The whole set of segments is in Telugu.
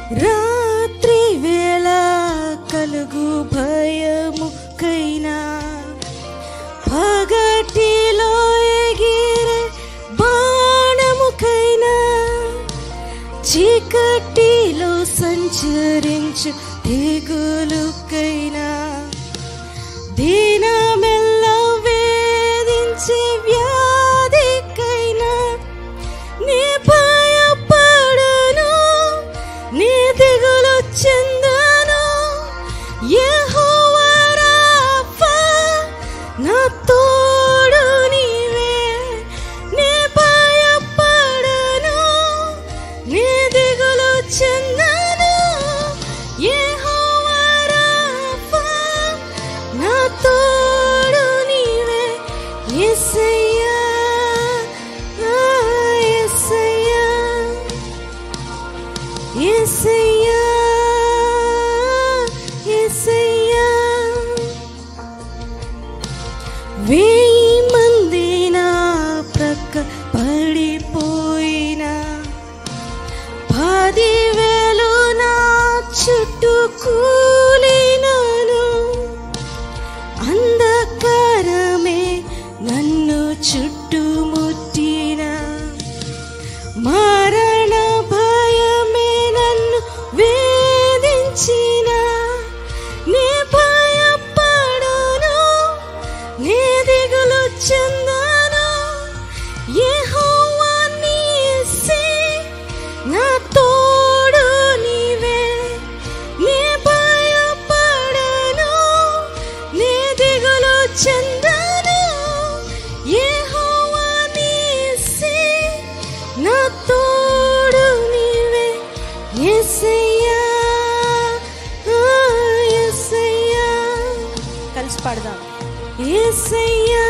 రాత్రి వేళ కలుగు భయముకైనా పగటిలో ఎగిరే బాణముకైనా చీకటిలో సంచరించు తెగులుకైనా దీనమెల్ల వేధించే వ్యాధికైనా నీ భయపడను నీ దిగులు చెందను యెహోవా రాఫా, నా తోడు నీవే నీ భయపడను నీ దిగులు చెందను యెహోవా రాఫా, నా తోడు నీవే యేసయ్యా ఆ యేసయ్యా యేసయ్యా యేసయ్యా వేయి మంది నా ప్రక్క పడిపోయినా పదివేలు నా చుట్టూ కూలినాను అంధకారమే నన్ను చుట్టుముట్టిన మరణ భయమే నన్ను వేధించిన నీ భయపడను నీ దిగులు చెందను యెహోవా నీసే నా తోడు నీవే నీ భయపడను నీ దిగులు చెందను యెహోవా నీసే నా తోడు నీవే యేసయ్యా ఆ యేసయ్యా కలిసి పాడదాం యేసయ్యా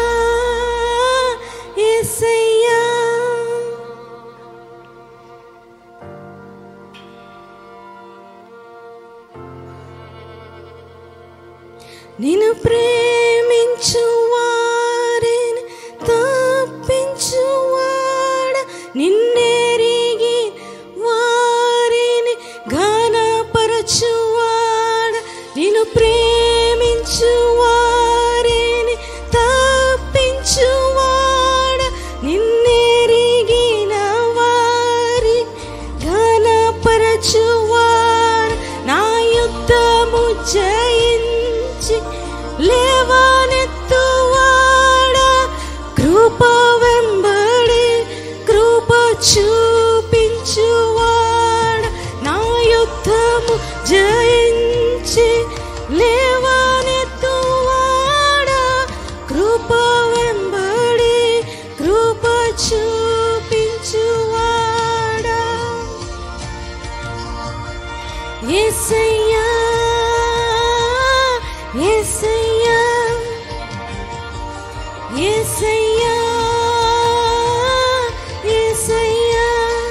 యేసయ్యా నిన్ను ప్రేమించు వారిని తప్పించు వాడ నిన్నెరిగి వారిని ఘనపరచు వాడ నిన్ను ప్రేమించు వారిని తప్పించు వాడ నిన్నెరిగిన వారి ఘనపరచు వారు నా యుద్ధము జయించి లేవనెత్తువాడ కృప వెంబడి కృప చూపించువాడ నా యుద్ధము జయించి లేవనెత్తువాడ కృప వెంబడి కృప చూపించువాడా యేసయ్యా యేసయ్యా యేసయ్యా యేసయ్యా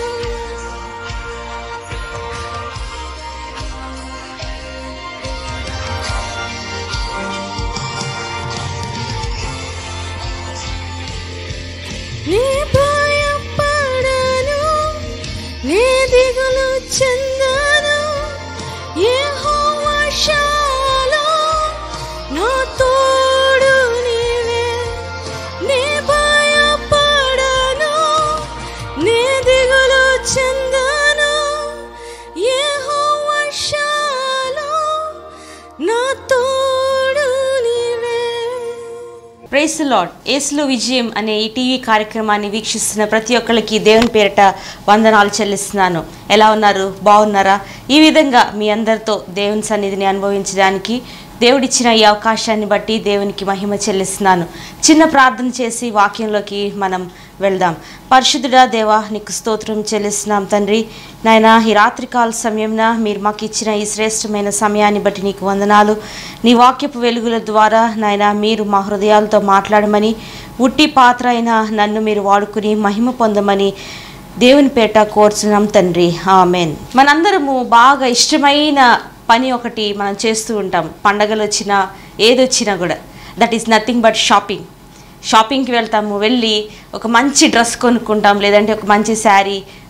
నీ భయపడను నీ దిగులు చెందను యెహోవా షాలోమ్ నా తోడు నీవే నీ భయపడను నీ దిగులు చెందను యెహోవా షాలోమ్ నా తోడు నీవే ప్రైస్ లాడ్ ఏసులో విజయం అనే ఈ టీవీ కార్యక్రమాన్ని వీక్షిస్తున్న ప్రతి ఒక్కరికి దేవుని పేరిట వందనాలు చెల్లిస్తున్నాను ఎలా ఉన్నారు బాగున్నారా ఈ విధంగా మీ అందరితో దేవుని సన్నిధిని అనుభవించడానికి దేవుడిచ్చిన ఈ అవకాశాన్ని బట్టి దేవునికి మహిమ చెల్లిస్తున్నాను చిన్న ప్రార్థన చేసి వాక్యంలోకి మనం వెళ్దాం పరిశుద్ధుడా దేవా నీకు స్తోత్రం చెల్లిస్తున్నాం తండ్రి నాయన ఈ రాత్రికాల సమయంన మీరు మాకు ఇచ్చిన ఈ శ్రేష్టమైన సమయాన్ని బట్టి నీకు వందనాలు నీ వాక్యపు వెలుగుల ద్వారా నాయన మీరు మా హృదయాలతో మాట్లాడమని ఉట్టి పాత్ర అయిన నన్ను మీరు వాడుకుని మహిమ పొందమని దేవుని పేట కోరుచున్నాం తండ్రి ఆమెన్ మనందరము బాగా ఇష్టమైన పని ఒకటి మనం చేస్తూ ఉంటాం పండగలు వచ్చినా ఏదొచ్చినా కూడా that is nothing but shopping షాపింగ్కి వెళ్తాము వెళ్ళి ఒక మంచి డ్రెస్ కొనుక్కుంటాం లేదంటే ఒక మంచి శారీ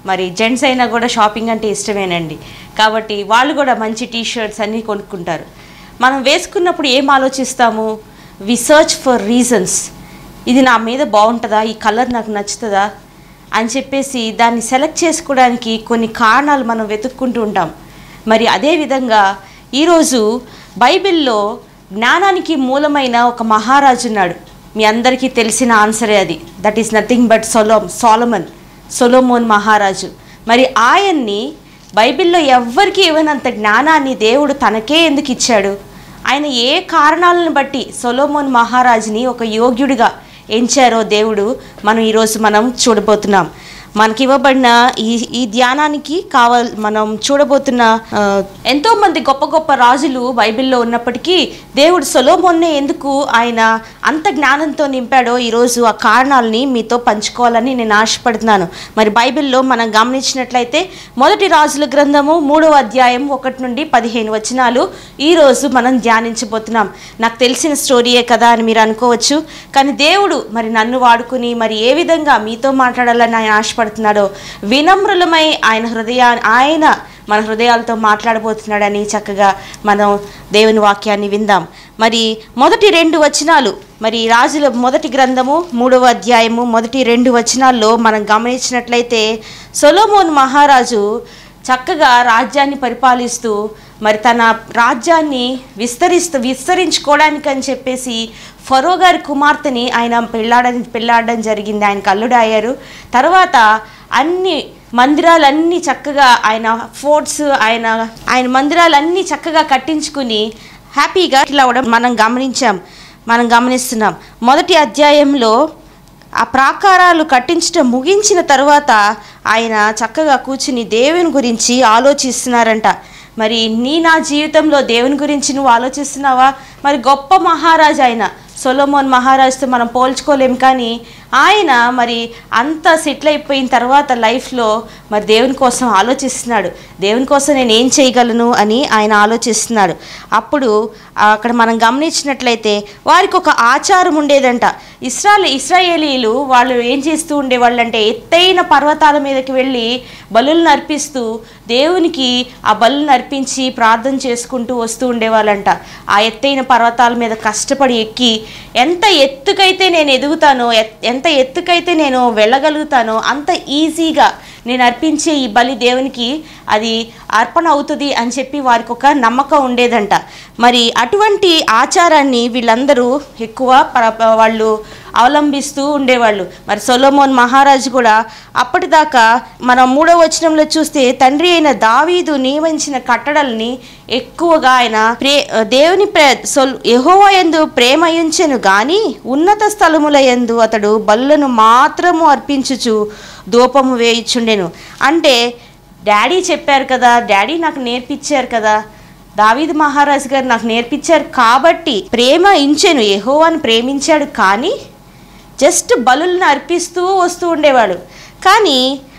మరి జెంట్స్ అయినా కూడా షాపింగ్ అంటే ఇష్టమేనండి కాబట్టి వాళ్ళు కూడా మంచి టీ షర్ట్స్ అన్నీ కొనుక్కుంటారు మనం వేసుకున్నప్పుడు ఏం ఆలోచిస్తాము వి సర్చ్ ఫర్ రీజన్స్ ఇది నా మీద బాగుంటుందా ఈ కలర్ నాకు నచ్చుతుందా అని చెప్పేసి దాన్ని సెలెక్ట్ చేసుకోవడానికి కొన్ని కారణాలు మనం వెతుక్కుంటూ ఉంటాం మరి అదేవిధంగా ఈరోజు బైబిల్లో జ్ఞానానికి మూలమైన ఒక మహారాజు ఉన్నాడు మీ అందరికీ తెలిసిన ఆన్సరే అది that is nothing but Solomon Solomon Solomon మహారాజు మరి ఆయన్ని బైబిల్లో ఎవ్వరికి ఇవ్వనంత జ్ఞానాన్ని దేవుడు తనకే ఎందుకు ఇచ్చాడు ఆయన ఏ కారణాలను బట్టి సొలోమోన్ మహారాజుని ఒక యోగ్యుడిగా ఎంచారో దేవుడు మనం ఈరోజు మనం చూడబోతున్నాం మనకి ఇవ్వబడిన ఈ ఈ ధ్యానానికి కావాల్ మనం చూడబోతున్న ఆ, ఎంతో మంది గొప్ప గొప్ప రాజులు బైబిల్లో ఉన్నప్పటికీ దేవుడు సొలోమోన్నే ఎందుకు ఆయన అంత జ్ఞానంతో నింపాడో ఈరోజు ఆ కారణాలని మీతో పంచుకోవాలని నేను ఆశపడుతున్నాను మరి బైబిల్లో మనం గమనించినట్లయితే మొదటి రాజుల గ్రంథము మూడవ అధ్యాయం ఒకటి నుండి పదిహేను వచనాలు ఈరోజు మనం ధ్యానించబోతున్నాం నాకు తెలిసిన స్టోరీయే కదా అని మీరు అనుకోవచ్చు కానీ దేవుడు మరి నన్ను వాడుకుని మరి ఏ విధంగా మీతో మాట్లాడాలని ఆయన ఆశపడుతున్నాడో వినమ్రులమై ఆయన హృదయా ఆయన మన హృదయాలతో మాట్లాడబోతున్నాడని చక్కగా మనం దేవుని వాక్యాన్ని విందాం మరి మొదటి రెండు వచనాలు మరి రాజుల మొదటి గ్రంథము మూడవ అధ్యాయము మొదటి రెండు వచనాల్లో మనం గమనించినట్లయితే సొలోమోన్ మహారాజు చక్కగా రాజ్యాన్ని పరిపాలిస్తూ మరి తన రాజ్యాన్ని విస్తరిస్తూ విస్తరించుకోవడానికి అని చెప్పేసి ఫరో గారి కుమార్తెని ఆయన పెళ్ళాడని పెళ్ళాడడం జరిగింది ఆయన కల్లుడు అయ్యారు తర్వాత అన్ని మందిరాలన్నీ చక్కగా ఆయన ఫోర్ట్స్ ఆయన ఆయన మందిరాలన్నీ చక్కగా కట్టించుకుని హ్యాపీగా ఇట్లా అవడం మనం గమనించాం మనం గమనిస్తున్నాం మొదటి అధ్యాయంలో ఆ ప్రాకారాలు కట్టించడం ముగించిన తర్వాత ఆయన చక్కగా కూర్చుని దేవుని గురించి ఆలోచిస్తున్నారంట మరి నీ నా జీవితంలో దేవుని గురించి నువ్వు ఆలోచిస్తున్నావా మరి గొప్ప మహారాజు ఆయన సొలోమోన్ మహారాజుతో మనం పోల్చుకోలేం కానీ ఆయన మరి అంత సెటిల్ అయిపోయిన తర్వాత లైఫ్లో మరి దేవుని కోసం ఆలోచిస్తున్నాడు దేవుని కోసం నేను ఏం చేయగలను అని ఆయన ఆలోచిస్తున్నాడు అప్పుడు ఆ, అక్కడ మనం గమనించినట్లయితే వారికి ఒక ఆచారం ఉండేదంట ఇస్రాయల్ ఇస్రాయేలీలు వాళ్ళు ఏం చేస్తూ ఉండేవాళ్ళు అంటే ఎత్తైన పర్వతాల మీదకి వెళ్ళి బలులను అర్పిస్తూ దేవునికి ఆ బలులను అర్పించి ప్రార్థన చేసుకుంటూ వస్తూ ఉండేవాళ్ళంట ఆ ఎత్తైన పర్వతాల మీద కష్టపడి ఎక్కి ఎంత ఎత్తుకైతే నేను ఎదుగుతానో ఎత్- ఎంత ఎత్తుకైతే నేను వెళ్ళగలుగుతానో అంత ఈజీగా నేను అర్పించే ఈ బలి దేవునికి అది అర్పణ అవుతుంది అని చెప్పి వారికి ఒక నమ్మకం ఉండేదంట మరి అటువంటి ఆచారాన్ని వీళ్ళందరూ ఎక్కువ పర- ప- వాళ్ళు అవలంబిస్తూ ఉండేవాళ్ళు మరి సొలోమోన్ మహారాజు కూడా అప్పటిదాకా మనం మూడవ వచనంలో చూస్తే తండ్రి అయిన దావీదు నియమించిన కట్టడల్ని ఎక్కువగా ఆయన ప్రే దేవుని ప్రే సొల్ యెహోవా యందు ప్రేమ ఉంచెను గాని ఉన్నత స్థలముల యందు అతడు బలులను మాత్రము అర్పించుచు ధూపము వేయుచుండెను అంటే డాడీ చెప్పారు కదా డాడీ నాకు నేర్పించారు కదా దావీదు మహారాజు గారు నాకు నేర్పించారు కాబట్టి ప్రేమ ఇంచెను యెహోవాను ప్రేమించాడు కానీ జస్ట్ బలులను అర్పిస్తూ వస్తూ ఉండేవాడు కానీ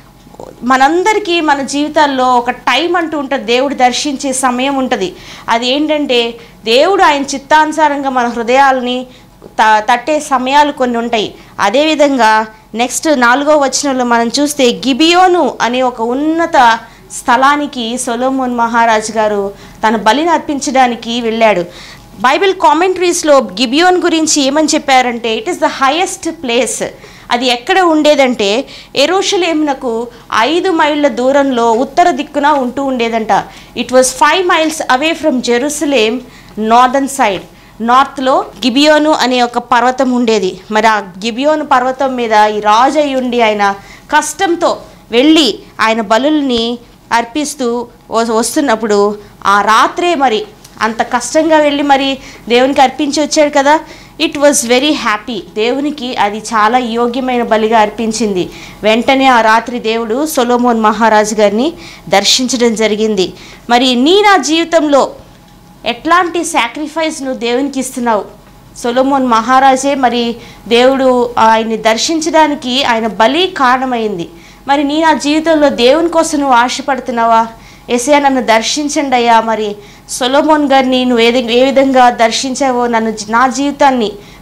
మనందరికీ మన జీవితాల్లో ఒక టైం అంటూ ఉంటుంది దేవుడు దర్శించే సమయం ఉంటుంది అది ఏంటంటే దేవుడు ఆయన చిత్తానుసారంగా మన హృదయాలని త తట్టే సమయాలు కొన్ని ఉంటాయి అదేవిధంగా నెక్స్ట్ నాలుగో వచనంలో మనం చూస్తే గిబియోను అనే ఒక ఉన్నత స్థలానికి సొలోమోన్ మహారాజు గారు తన బలిని అర్పించడానికి వెళ్ళాడు బైబిల్ కామెంటరీస్లో గిబియోన్ గురించి ఏమని చెప్పారంటే it is the highest place అది ఎక్కడ ఉండేదంటే ఎరోషలేమునకు ఐదు మైళ్ళ దూరంలో ఉత్తర దిక్కున ఉంటూ ఉండేదంట it was five miles away from Jerusalem northern side నార్త్లో గిబియోను అనే ఒక పర్వతం ఉండేది మరి ఆ గిబియోను పర్వతం మీద ఈ రాజు అయి ఉండి ఆయన కష్టంతో వెళ్ళి ఆయన బలుల్ని అర్పిస్తూ వ- వస్తున్నప్పుడు ఆ రాత్రే మరి అంత కష్టంగా వెళ్ళి మరి దేవునికి అర్పించి వచ్చాడు కదా ఇట్ వాజ్ వెరీ హ్యాపీ దేవునికి అది చాలా యోగ్యమైన బలిగా అర్పించింది వెంటనే ఆ రాత్రి దేవుడు సొలోమోన్ మహారాజు గారిని దర్శించడం జరిగింది మరి నీ నా జీవితంలో ఎట్లాంటి సాక్రిఫైస్ నువ్వు దేవునికి ఇస్తున్నావు సొలోమోన్ మహారాజే మరి దేవుడు ఆయన్ని దర్శించడానికి ఆయన బలి కారణమైంది మరి నీ నా జీవితంలో దేవుని కోసం నువ్వు ఆశపడుతున్నావా ఎసే నన్ను దర్శించండి అయ్యా మరి సొలోమోన్ గారిని నువ్వు ఏ ఏ విధంగా దర్శించావో నన్ను జీ- నా జీవితాన్ని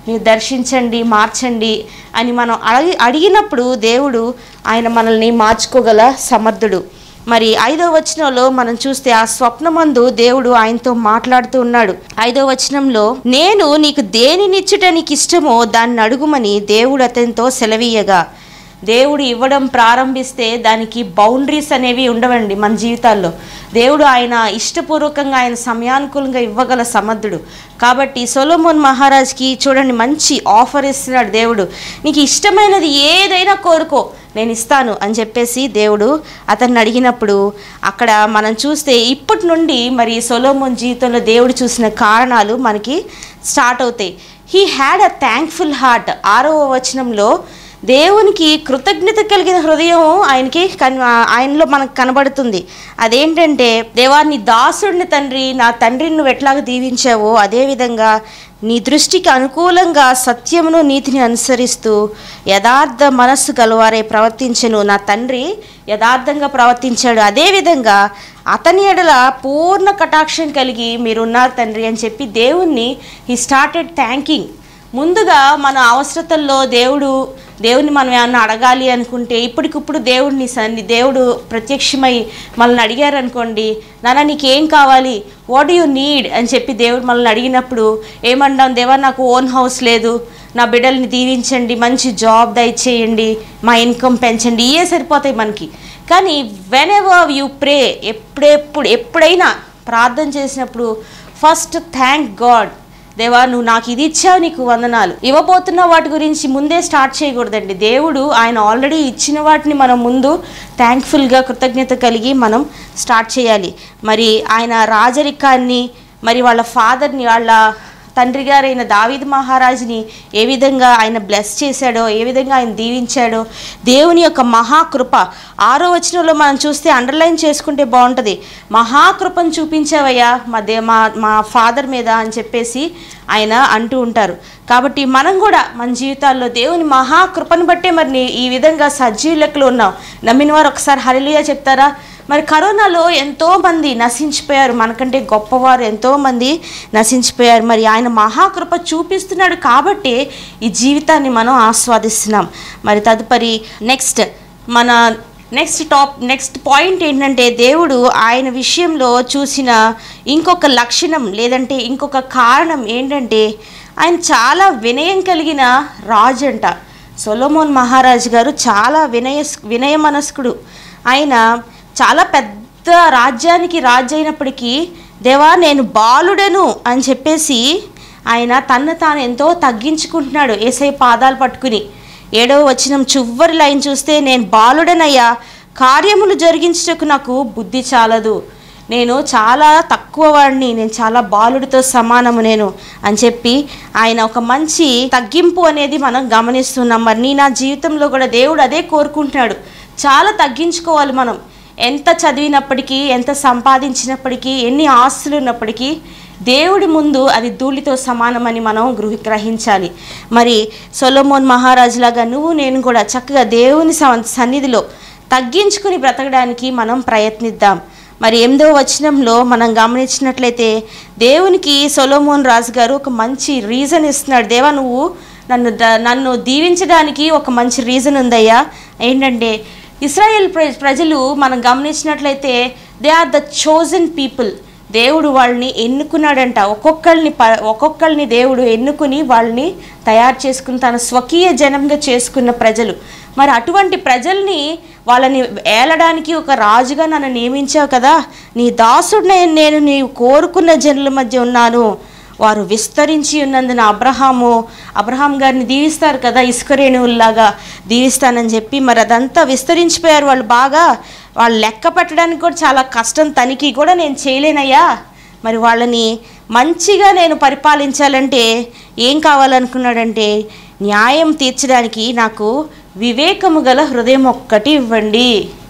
మీరు దర్శించండి మార్చండి అని మనం అడిగి అడిగినప్పుడు దేవుడు ఆయన మనల్ని మార్చుకోగల సమర్థుడు మరి ఐదో వచనంలో మనం చూస్తే ఆ స్వప్నమందు దేవుడు ఆయనతో మాట్లాడుతూ ఉన్నాడు ఐదో వచనంలో నేను నీకు దేనినిచ్చుట నీకు ఇష్టమో దాన్ని అడుగుమని దేవుడు అతనితో సెలవీయగా దేవుడు ఇవ్వడం ప్రారంభిస్తే దానికి బౌండరీస్ అనేవి ఉండవండి మన జీవితాల్లో దేవుడు ఆయన ఇష్టపూర్వకంగా ఆయన సమయానుకూలంగా ఇవ్వగల సమర్థుడు కాబట్టి సొలోమోన్ మహారాజ్కి చూడండి మంచి ఆఫర్ ఇస్తున్నాడు దేవుడు నీకు ఇష్టమైనది ఏదైనా కోరుకో నేను ఇస్తాను అని చెప్పేసి దేవుడు అతన్ని అడిగినప్పుడు అక్కడ మనం చూస్తే ఇప్పటి నుండి మరి సొలోమోన్ జీవితంలో దేవుడు చూసిన కారణాలు మనకి స్టార్ట్ అవుతాయి he had a thankful heart ఆరవ వచనంలో దేవునికి కృతజ్ఞత కలిగిన హృదయం ఆయనకి కన్ ఆయనలో మనకు కనబడుతుంది అదేంటంటే దేవా నీ దాసుడిని తండ్రి నా తండ్రిని నువ్వు ఎట్లాగ దీవించావో అదేవిధంగా నీ దృష్టికి అనుకూలంగా సత్యమును నీతిని అనుసరిస్తూ యథార్థ మనస్సు గలవారే ప్రవర్తించను నా తండ్రి యథార్థంగా ప్రవర్తించాడు అదేవిధంగా అతని ఎడల పూర్ణ కటాక్షం కలిగి మీరున్నారు తండ్రి అని చెప్పి దేవుణ్ణి హీ స్టార్టెడ్ థ్యాంకింగ్ ముందుగా మన అవసరతల్లో దేవుడు దేవుని మనం ఏమన్నా అడగాలి అనుకుంటే ఇప్పటికిప్పుడు దేవుడిని సన్ని దేవుడు ప్రత్యక్షమై మనల్ని అడిగారు అనుకోండి నాన్న నీకేం కావాలి వాట్ యు నీడ్ అని చెప్పి దేవుడు మనల్ని అడిగినప్పుడు ఏమంటాం దేవా నాకు ఓన్ హౌస్ లేదు నా బిడ్డల్ని దీవించండి మంచి జాబ్ దయచేయండి మా ఇన్కమ్ పెంచండి ఇవే సరిపోతాయి మనకి కానీ వెన్ ఎవర్ యూ ప్రే ఎప్పుడెప్పుడు ఎప్పుడైనా ప్రార్థన చేసినప్పుడు ఫస్ట్ థ్యాంక్ గాడ్ దేవా నువ్వు నాకు ఇది ఇచ్చావు నీకు వందనాలు ఇవ్వబోతున్న వాటి గురించి ముందే స్టార్ట్ చేయకూడదండి దేవుడు ఆయన ఆల్రెడీ ఇచ్చిన వాటిని మనం ముందు థ్యాంక్ఫుల్గా కృతజ్ఞత కలిగి మనం స్టార్ట్ చేయాలి మరి ఆయన రాజరికాన్ని మరి వాళ్ళ ఫాదర్ని వాళ్ళ తండ్రి గారైన దావీద్ మహారాజుని ఏ విధంగా ఆయన బ్లెస్ చేశాడో ఏ విధంగా ఆయన దీవించాడో దేవుని యొక్క మహాకృప ఆరో వచనంలో మనం చూస్తే అండర్లైన్ చేసుకుంటే బాగుంటుంది మహాకృపను చూపించావయ్యా మా దే మా మా ఫాదర్ మీద అని చెప్పేసి ఆయన అంటూ ఉంటారు కాబట్టి మనం కూడా మన జీవితాల్లో దేవుని మహాకృపను బట్టే మరి నీ- ఈ విధంగా సజీవ లెక్కలు ఉన్నాం నమ్మిన వారు ఒకసారి హరిలుయా చెప్తారా మరి కరోనాలో ఎంతో మంది నశించిపోయారు మనకంటే గొప్పవారు ఎంతో మంది నశించిపోయారు మరి ఆయన మహాకృప చూపిస్తున్నాడు కాబట్టి ఈ జీవితాన్ని మనం ఆస్వాదిస్తున్నాం మరి తదుపరి నెక్స్ట్ మన నెక్స్ట్ టాప్ నెక్స్ట్ పాయింట్ ఏంటంటే దేవుడు ఆయన విషయంలో చూసిన ఇంకొక లక్షణం లేదంటే ఇంకొక కారణం ఏంటంటే ఆయన చాలా వినయం కలిగిన రాజు అంట సొలోమోన్ మహారాజు గారు చాలా వినయ వినయ మనస్కుడు ఆయన చాలా పెద్ద రాజ్యానికి రాజు అయినప్పటికీ దేవా నేను బాలుడను అని చెప్పేసి ఆయన తన్ను తాను ఎంతో తగ్గించుకుంటున్నాడు ఏసై పాదాలు పట్టుకుని ఏడవ వచనం చివరి లైన్ చూస్తే నేను బాలుడనయ్యా కార్యములు జరిగించుటకు నాకు బుద్ధి చాలదు నేను చాలా తక్కువ వాడిని నేను చాలా బాలుడితో సమానము నేను అని చెప్పి ఆయన ఒక మంచి తగ్గింపు అనేది మనం గమనిస్తున్నాం మరి నీ నా జీవితంలో కూడా దేవుడు అదే కోరుకుంటున్నాడు చాలా తగ్గించుకోవాలి మనం ఎంత చదివినప్పటికీ ఎంత సంపాదించినప్పటికీ ఎన్ని ఆస్తులు ఉన్నప్పటికీ దేవుడి ముందు అది ధూళితో సమానమని మనం గృహ గ్రహించాలి మరి సొలోమోన్ మహారాజులాగా నువ్వు నేను కూడా చక్కగా దేవుని స- సన్నిధిలో తగ్గించుకుని బ్రతకడానికి మనం ప్రయత్నిద్దాం మరి ఎనిమిదో వచనంలో మనం గమనించినట్లయితే దేవునికి సొలోమోన్ రాజు గారు ఒక మంచి రీజన్ ఇస్తున్నాడు దేవా నువ్వు నన్ను ద- నన్ను దీవించడానికి ఒక మంచి రీజన్ ఉందయ్యా ఏంటంటే ఇస్రాయేల్ ప్ర ప్రజలు మనం గమనించినట్లయితే they are the chosen people దేవుడు వాళ్ళని ఎన్నుకున్నాడంట ఒక్కొక్కరిని ప ఒక్కొక్కరిని దేవుడు ఎన్నుకుని వాళ్ళని తయారు చేసుకుని తన స్వకీయ జనంగా చేసుకున్న ప్రజలు మరి అటువంటి ప్రజల్ని వాళ్ళని ఏలడానికి ఒక రాజుగా నన్ను నియమించావు కదా నీ దాసుడిని నేను నీవు కోరుకున్న జనుల మధ్య ఉన్నాను వారు విస్తరించి ఉన్నందున అబ్రహాము అబ్రహాం గారిని దీవిస్తారు కదా ఇసుకరేణువుల్లాగా దీవిస్తానని చెప్పి మరి అదంతా విస్తరించిపోయారు వాళ్ళు బాగా వాళ్ళు లెక్క పెట్టడానికి కూడా చాలా కష్టం తనిఖీ కూడా నేను చేయలేనయ్యా మరి వాళ్ళని మంచిగా నేను పరిపాలించాలంటే ఏం కావాలనుకున్నాడంటే న్యాయం తీర్చడానికి నాకు వివేకము గల హృదయం ఒక్కటి ఇవ్వండి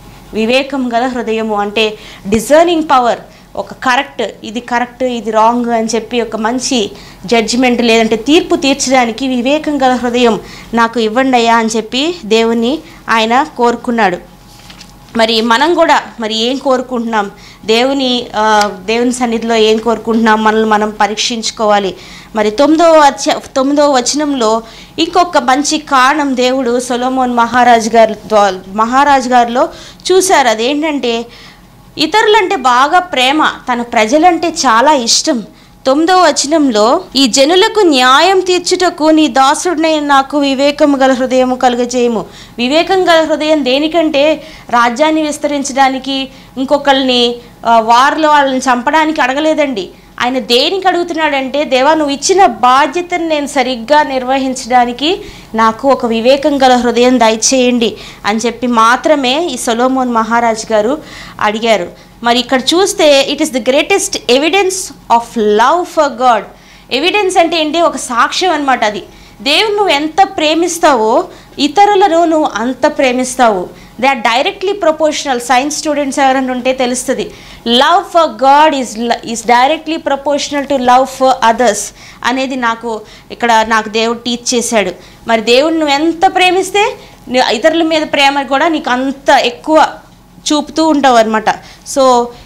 వివేకం గల హృదయము అంటే డిజర్నింగ్ పవర్ ఒక కరెక్ట్ ఇది కరెక్ట్ ఇది రాంగ్ అని చెప్పి ఒక మంచి జడ్జిమెంట్ లేదంటే తీర్పు తీర్చడానికి వివేకం గల హృదయం నాకు ఇవ్వండి అయ్యా అని చెప్పి దేవుని ఆయన కోరుకున్నాడు మరి మనం కూడా మరి ఏం కోరుకుంటున్నాం దేవుని ఆ, దేవుని సన్నిధిలో ఏం కోరుకుంటున్నాం మనల్ని మనం పరీక్షించుకోవాలి మరి తొమ్మిదవ వచ తొమ్మిదవ వచనంలో ఇంకొక మంచి కారణం దేవుడు సొలోమోన్ మహారాజు గారి ద్వా- మహారాజు గారిలో చూశారు అదేంటంటే ఇతరులంటే బాగా ప్రేమ తన ప్రజలంటే చాలా ఇష్టం తొమ్మిదవ వచనంలో ఈ జనులకు న్యాయం తీర్చుటకు నీ దాసుడినే నాకు వివేకము గల హృదయము కలుగజేయము వివేకం గల హృదయం దేనికంటే రాజ్యాన్ని విస్తరించడానికి ఇంకొకళ్ళని ఆ, వారిలో వాళ్ళని చంపడానికి అడగలేదండి ఆయన దేనికి అడుగుతున్నాడంటే దేవా నువ్వు ఇచ్చిన బాధ్యతను నేను సరిగ్గా నిర్వహించడానికి నాకు ఒక వివేకం గల హృదయం దయచేయండి అని చెప్పి మాత్రమే ఈ సొలోమోన్ మహారాజ్ గారు అడిగారు మరి ఇక్కడ చూస్తే it is the greatest evidence of love for God evidence అంటే ఏంటి ఒక సాక్ష్యం అనమాట అది దేవుని నువ్వు ఎంత ప్రేమిస్తావో ఇతరులను నువ్వు అంత ప్రేమిస్తావు they are directly proportional science students ఎవరైనా ఉంటే తెలుస్తుంది love for God is is directly proportional to love for others అనేది నాకు ఇక్కడ నాకు దేవుడు టీచ్ చేశాడు మరి దేవుడు నువ్వు ఎంత ప్రేమిస్తే నీ- ఇతరుల మీద ప్రేమ కూడా నీకు అంత ఎక్కువ చూపుతూ ఉంటావు అనమాట సో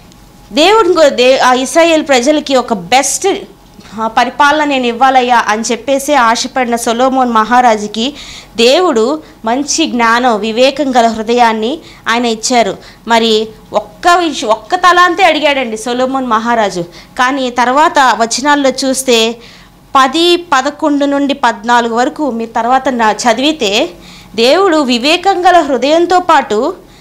దేవుడు ఇంకో దే ఆ ఇస్రాయేల్ ప్రజలకి ఒక బెస్ట్ పరిపాలన నేను ఇవ్వాలయ్యా అని చెప్పేసి ఆశపడిన సొలోమోన్ మహారాజుకి దేవుడు మంచి జ్ఞానం వివేకం గల హృదయాన్ని ఆయన ఇచ్చారు మరి ఒక్క విష- ఒక్క తలాంతే అడిగాడండి సొలోమోన్ మహారాజు కానీ తర్వాత వచనాల్లో చూస్తే పది పదకొండు నుండి పద్నాలుగు వరకు మీరు తర్వాత నా చదివితే దేవుడు వివేకం గల హృదయంతో పాటు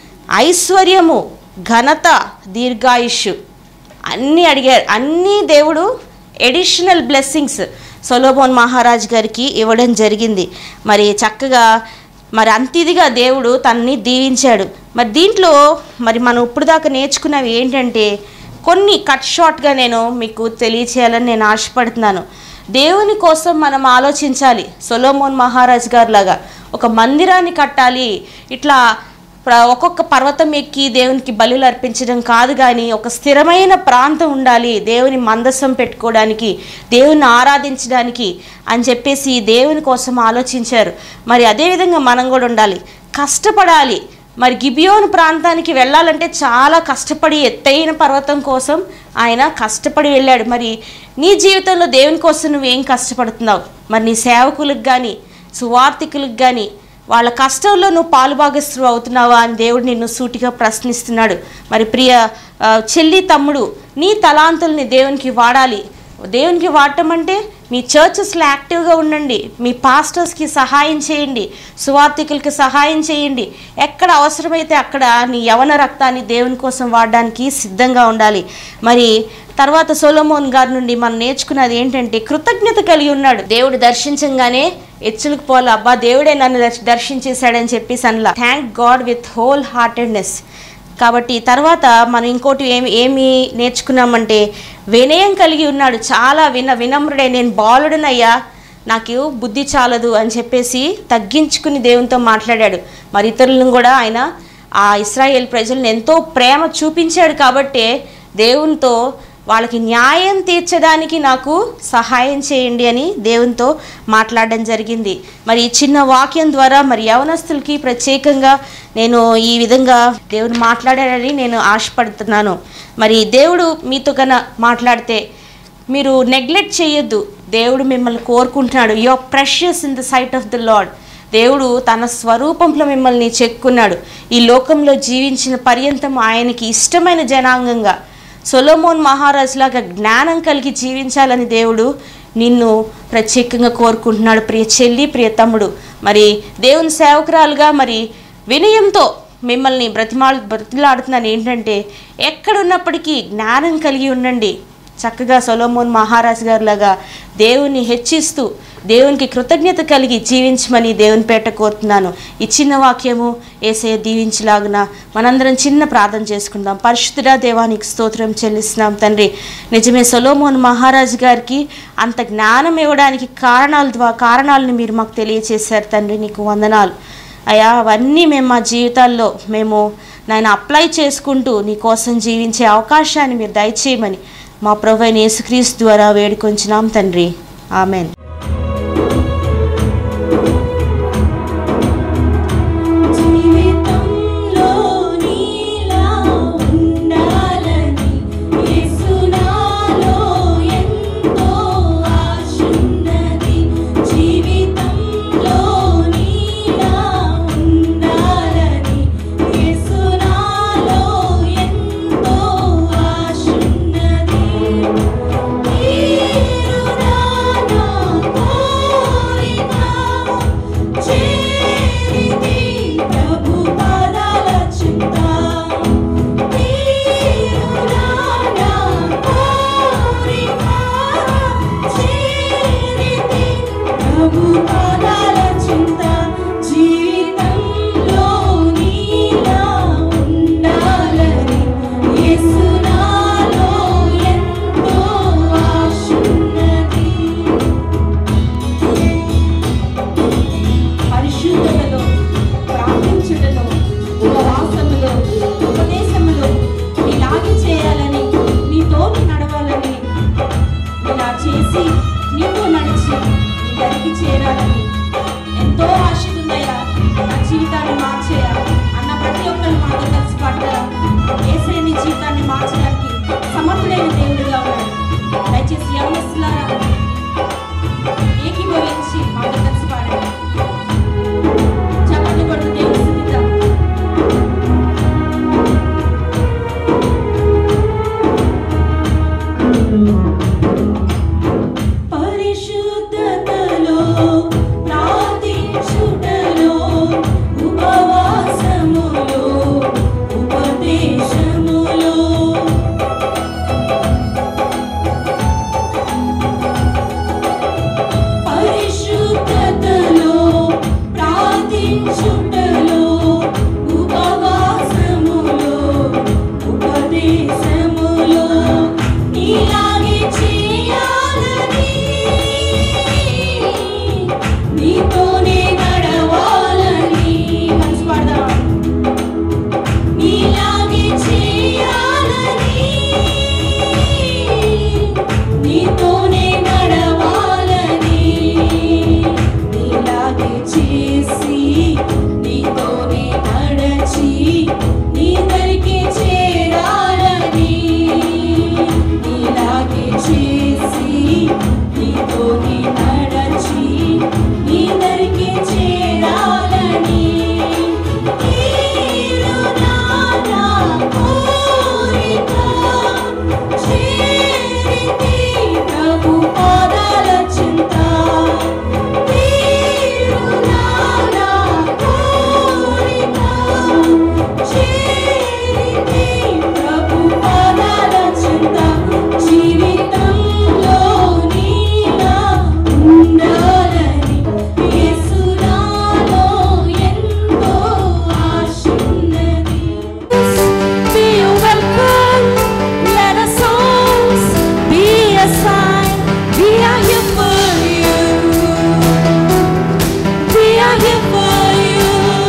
ఐశ్వర్యము ఘనత దీర్ఘాయుష్ అన్నీ అడిగారు అన్నీ దేవుడు ఎడిషనల్ బ్లెస్సింగ్స్ సొలోమోన్ మహారాజ్ గారికి ఇవ్వడం జరిగింది మరి చక్కగా మరి అంతిదిగా దేవుడు తనని దీవించాడు మరి దీంట్లో మరి మనం ఇప్పుడు దాకా నేర్చుకున్నవి ఏంటంటే కొన్ని కట్ షార్ట్గా నేను మీకు తెలియచేయాలని నేను ఆశపడుతున్నాను దేవుని కోసం మనం ఆలోచించాలి సొలోమోన్ మహారాజ్ గారు లాగా ఒక మందిరాన్ని కట్టాలి ఇట్లా ప్ర- ఒక్కొక్క పర్వతం ఎక్కి దేవునికి బలులు అర్పించడం కాదు కానీ ఒక స్థిరమైన ప్రాంతం ఉండాలి దేవుని మందసం పెట్టుకోవడానికి దేవుని ఆరాధించడానికి అని చెప్పేసి దేవుని కోసం ఆలోచించారు మరి అదేవిధంగా మనం కూడా ఉండాలి కష్టపడాలి మరి గిబియోను ప్రాంతానికి వెళ్ళాలంటే చాలా కష్టపడి ఎత్తైన పర్వతం కోసం ఆయన కష్టపడి వెళ్ళాడు మరి నీ జీవితంలో దేవుని కోసం నువ్వేం కష్టపడుతున్నావు మరి నీ సేవకులకు కానీ సువార్థికులకు కానీ వాళ్ళ కష్టంలో నువ్వు పాలుభాగస్తులు అవుతున్నావా అని దేవుడు నిన్ను సూటిగా ప్రశ్నిస్తున్నాడు మరి ప్రియ ఆ, చెల్లి తమ్ముడు నీ తలాంతుల్ని దేవునికి వాడాలి దేవునికి వాడటం అంటే మీ చర్చెస్లో యాక్టివ్గా ఉండండి మీ పాస్టర్స్కి సహాయం చేయండి సువార్థికులకి సహాయం చేయండి ఎక్కడ అవసరమైతే అక్కడ నీ యవన రక్తాన్ని దేవుని కోసం వాడడానికి సిద్ధంగా ఉండాలి మరి తర్వాత సోలోమోన్ గారి నుండి మనం నేర్చుకున్నది ఏంటంటే కృతజ్ఞత కలిగి ఉన్నాడు దేవుడు దర్శించంగానే ఎచ్చులకు పోల అబ్బా దేవుడే నన్ను దర్శ- దర్శించేశాడని చెప్పేసి అనలా thank God with wholeheartedness కాబట్టి తర్వాత మనం ఇంకోటి ఏమి ఏమి నేర్చుకున్నామంటే వినయం కలిగి ఉన్నాడు చాలా విన వినమ్రుడే నేను బాలుడనయ్యా నాకు బుద్ధి చాలదు అని చెప్పేసి తగ్గించుకుని దేవునితో మాట్లాడాడు మరి ఇతరులను కూడా ఆయన ఆ ఇస్రాయేల్ ప్రజలను ఎంతో ప్రేమ చూపించాడు కాబట్టే దేవునితో వాళ్ళకి న్యాయం తీర్చడానికి నాకు సహాయం చేయండి అని దేవునితో మాట్లాడడం జరిగింది మరి ఈ చిన్న వాక్యం ద్వారా మరి యవనస్తులకి ప్రత్యేకంగా నేను ఈ విధంగా దేవుడు మాట్లాడాడని నేను ఆశపడుతున్నాను మరి దేవుడు మీతో కన మాట్లాడితే మీరు నెగ్లెక్ట్ చేయొద్దు దేవుడు మిమ్మల్ని కోరుకుంటున్నాడు you are precious in the sight of the Lord దేవుడు తన స్వరూపంలో మిమ్మల్ని చెక్కున్నాడు ఈ లోకంలో జీవించిన పర్యంతం ఆయనకి ఇష్టమైన జనాంగంగా సొలోమోన్ మహారాజ్ లాగా జ్ఞానం కలిగి జీవించాలని దేవుడు నిన్ను ప్రత్యేకంగా కోరుకుంటున్నాడు ప్రియ చెల్లి ప్రియ తమ్ముడు మరి దేవుని సేవకురాలుగా మరి వినయంతో మిమ్మల్ని బ్రతిమాలు బ్రతిలాడుతున్నాను ఏంటంటే ఎక్కడున్నప్పటికీ జ్ఞానం కలిగి ఉండండి చక్కగా సొలోమోన్ మహారాజ్ గారు లాగా దేవుని హెచ్చిస్తూ దేవునికి కృతజ్ఞత కలిగి జీవించమని దేవుని పేట కోరుతున్నాను ఈ చిన్న వాక్యము ఏసయ దీవించలాగున మనందరం చిన్న ప్రార్థన చేసుకుందాం పరిశుద్ధుడా దేవానికి స్తోత్రం చెల్లిస్తున్నాం తండ్రి నిజమే సొలోమోన్ మహారాజ్ గారికి అంత జ్ఞానం ఇవ్వడానికి కారణాల ద్వారా కారణాలను మీరు మాకు తెలియచేశారు తండ్రి నీకు వందనాలు అయ్యా అవన్నీ మేము మా జీవితాల్లో మేము నాయన అప్లై చేసుకుంటూ నీ కోసం జీవించే అవకాశాన్ని మీరు దయచేయమని మా ప్రభు అయిన యేసుక్రీస్తు ద్వారా వేడుకొంచున్నాం తండ్రి ఆమెన్ జీవితంలో నీ నడవాలని ఇలా చేసి నీతో నడిచి నీ దరికి చేరాలని ఎంతో ఆశ ఉందయ్యా నా జీవితాన్ని మార్చేయ అన్న ప్రతి ఒక్కరు మాతో కలిసి పడ్డారా ఏసే నీ జీవితాన్ని మార్చడానికి సమర్థుడైన దేవుడిగా ఉన్నాడు దయచేసి యవనస్తులారా ఏకీభవించి మాతో కలిసి పాడండి చప్పట్లు కొడుతూ దేవుని స్థుతిద్దాం. పరిశుద్ధతలో ప్రార్థించుటలో ఉపవాసములో ఉపదేశములో పరిశుద్ధతలో ప్రార్థించుటలో ఉపవాసములో ఉపదేశములో నీలాగే చేయాలని నీతోనే నడవాలని మనసు పాడదాం నీలాగే చేయాలని నీతోనే నడవాలని నీలాగే చేసి నీతోనే నడచి నీ దరికి చేరాలని నీలాగే చేసి నీతోనే నడచి నీ దరికి చేరాలని తీరునానా కోరిక చేరితి ప్రభు పాదాల చింత తీరునానా కోరిక చేరితి ప్రభు పాదాల చింత జీవితంలో నీలా ఉండాలని యేసునాలో ఎంతో ఆశున్నది Be a welcome, let us songs be a sign. We are here for you. We are here for you.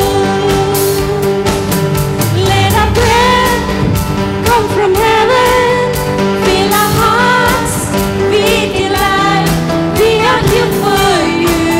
Let our prayer come from heaven. Fill our hearts with delight. We are here for you.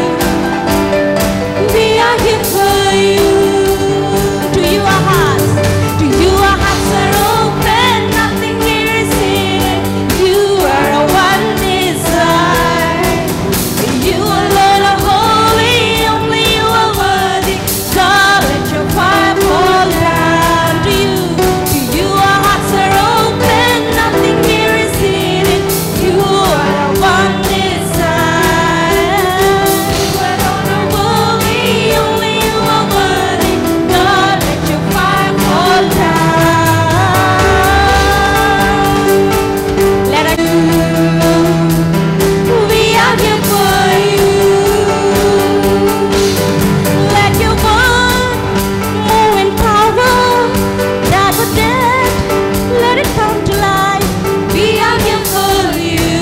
We are here for you. To you our hearts, to you our hearts are open. Nothing here is hidden. You are our one desire. You alone are holy, only you are worthy. God, let your fire fall down to you. To you our hearts are open. Nothing here is hidden. You are our one desire. You alone are holy, only you are worthy. God, let your fire fall down. Let us we are here for you. Let your word move in power that was dead. Let it come to life. We are here for you.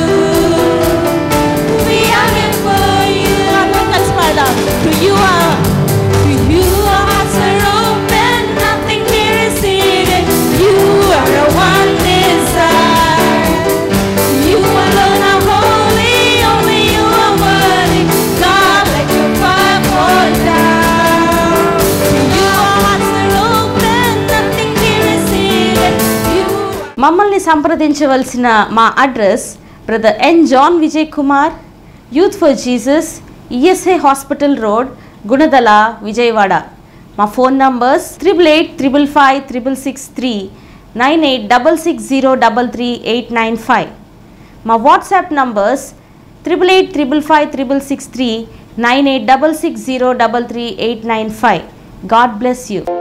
We are here for you. Let's smile down. To you are, to you our hearts are open. Nothing here is hidden. You are our one desire. You alone are holy, only you are worthy. God, let your fire fall down. You our hearts are open, nothing here is hidden. You మమ్మల్ని సంప్రదించవలసిన మా address brother N John Vijay Kumar youth for Jesus ESI hospital road Gunadala Vijayawada మా phone numbers triple eight triple five triple six three nine eight double six zero double three eight nine five మా WhatsApp numbers triple eight triple five triple six three nine eight double six zero double three eight nine five God bless you